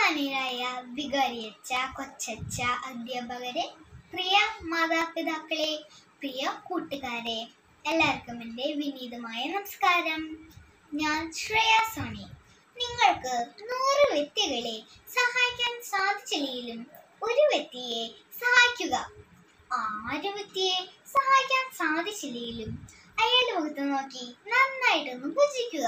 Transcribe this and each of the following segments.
ബഹുമാനീയരായ വികാരിയച്ച കൊച്ചച്ച അധ്യാപകരെ പ്രിയ മാതാപിതാക്കളെ പ്രിയ കൂട്ടുകാരെ എല്ലാവർക്കും എൻ്റെ വിനീതമായ നമസ്കാരം ഞാൻ ശ്രേയ സോണി നിങ്ങൾക്ക് നൂറ് വ്യക്തികളെ സഹായിക്കാൻ സാധിച്ചില്ലെങ്കിലും ഒരു വ്യക്തിയെ സഹായിക്കുക ആര് വ്യക്തിയെ സഹായിക്കാൻ സാധിച്ചില്ലെങ്കിലും അയാളുടെ മുഖത്ത് നോക്കി നന്നായിട്ടൊന്ന് പൂജിക്കുക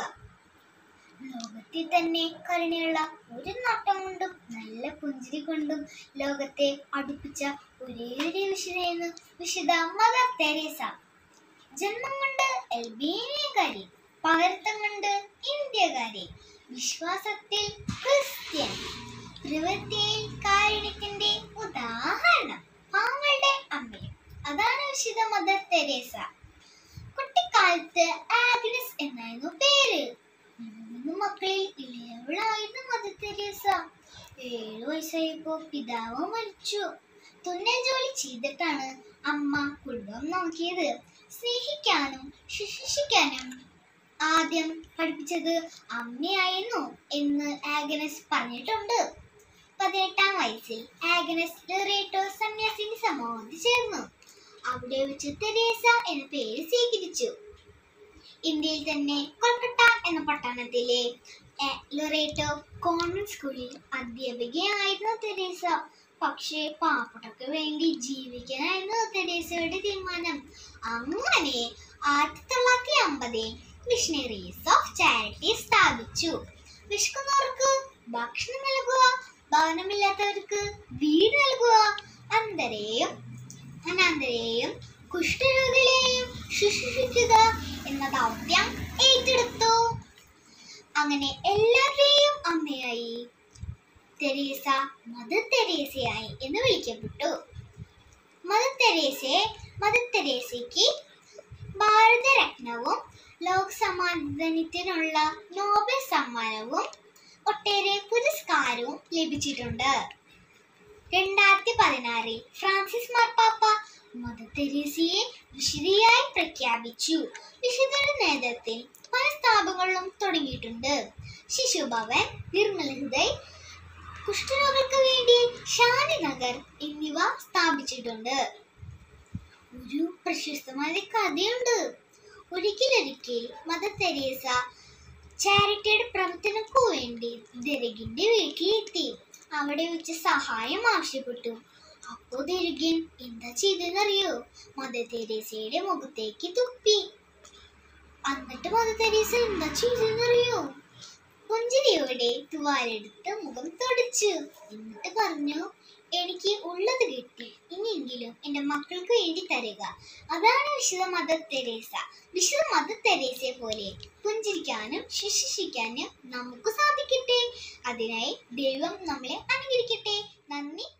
ലോകത്തിൽ തന്നെ കരുണയുള്ള ഒരു നോട്ടം കൊണ്ടും നല്ല പുഞ്ചിരി കൊണ്ടും ലോകത്തെ അടുപ്പിച്ച ഒരേ ഒരു വിശുദ്ധയെന്ന് വിശുദ്ധ മദർ തെരേസ ജന്മം കൊണ്ട് എൽബേനിയക്കാരി പകർത്തം കൊണ്ട് ഇന്ത്യക്കാരി വിശ്വാസത്തിൽ ക്രിസ്ത്യൻ പ്രവൃത്തിയിൽ കാരുണ്യത്തിന്റെ ഉദാഹരണം പാങ്ങളുടെ അമ്മയും അതാണ് വിശുദ്ധ മദർ തെരേസ കുട്ടിക്കാലത്ത് ആഗ്നസ് എന്നായിരുന്നു പേര് മൂന്ന് മക്കളിൽ ഇളയവളായിരുന്നു മദർ തെരേസ ഏഴു വയസ്സായപ്പോ പിതാവ് മരിച്ചു തുന്നൽ ജോലി ചെയ്തിട്ടാണ് അമ്മ കുടുംബം നോക്കിയത് സ്നേഹിക്കാനും ശുശ്രൂഷിക്കാനും ആദ്യം പഠിപ്പിച്ചത് അമ്മയായിരുന്നു എന്ന് ആഗനസ് പറഞ്ഞിട്ടുണ്ട് പതിനെട്ടാം വയസ്സിൽ ആഗനസ് ലെറേറ്റോ സന്യാസിനി സമൂഹത്തിൽ ചേർന്നു അവിടെ വെച്ച് തെരേസ എന്ന പേര് സ്വീകരിച്ചു ഇന്ത്യയിൽ തന്നെ കൊൽക്കത്ത എന്ന പട്ടണത്തിലെ എ- ലൊറേറ്റോ കോൺവെന്റ് സ്കൂളിൽ അധ്യാപികയായിരുന്നു തെരേസ പക്ഷേ പാവപ്പെട്ടവർക്ക് വേണ്ടി ജീവിക്കാനായിരുന്നു തെരേസയുടെ തീരുമാനം അങ്ങനെ ആയിരത്തി തൊള്ളായിരത്തി അമ്പതിൽ മിഷണറീസ് ഓഫ് ചാരിറ്റി സ്ഥാപിച്ചു വിശക്കുന്നവർക്ക് ഭക്ഷണം നൽകുക ഭവനമില്ലാത്തവർക്ക് വീട് നൽകുക അന്തരെയും അനന്തരെയും കുഷ്ഠരോഗികളെയും ശുശ്രൂഷിക്കുക എന്ന ദൗത്യം ഏറ്റെടുത്തു അങ്ങനെ എല്ലാവരുടെയും അമ്മയായി തെരേസ മദർ തെരേസയായി എന്ന് വിളിക്കപ്പെട്ടു മദർ തെരേസയെ മദർ തെരേസയ്ക്ക് ഭാരതരത്നവും ലോക സമ്മാനത്തിനുള്ള നോബൽ സമ്മാനവും ഒട്ടേറെ പുരസ്കാരവും ലഭിച്ചിട്ടുണ്ട് രണ്ടായിരത്തി പതിനാറിൽ ഫ്രാൻസിസ് മാർപ്പാപ്പ മദർ തെരേസയെ വിശുദ്ധിയായി പ്രഖ്യാപിച്ചു വിശുദ്ധരുടെ നേതൃത്വത്തിൽ പല സ്ഥാപനങ്ങളും തുടങ്ങിയിട്ടുണ്ട് ശിശുഭവൻ നിർമ്മല ഹൃദയ് കുഷ്ഠരോഗികൾക്ക് വേണ്ടി ശാന്തിനഗർ എന്നിവ സ്ഥാപിച്ചിട്ടുണ്ട് ഒരു പ്രശസ്തമായ കഥയുണ്ട് ഒരിക്കലൊരിക്കൽ മദർ തെരേസ ചാരിറ്റിയുടെ പ്രവർത്തനക്കു വേണ്ടി ദരകിന്റെ വീട്ടിലെത്തി അവിടെ വെച്ച് സഹായം ആവശ്യപ്പെട്ടു അപ്പോ ദരകൻ എന്താ ചെയ്തെന്നറിയോ മദർ തെരേസയുടെ മുഖത്തേക്ക് തുപ്പി എന്നിട്ട് മദർ തെരേസ എന്താ ചെയ്തെന്നറിയോ പുഞ്ചിരിയോടെ തുവാലെടുത്ത് മുഖം തുടച്ചു എന്നിട്ട് പറഞ്ഞു എനിക്ക് ഉള്ളത് കിട്ടി ഇനിയെങ്കിലും എൻ്റെ മക്കൾക്ക് വേണ്ടി തരിക അതാണ് വിശുദ്ധ മദർ തെരേസ വിശുദ്ധ മദർ തെരേസയെ പോലെ പുഞ്ചിരിക്കാനും ശുശ്രൂഷിക്കാനും നമുക്ക് സാധിക്കട്ടെ അതിനായി ദൈവം നമ്മളെ അനുകരിക്കട്ടെ നന്ദി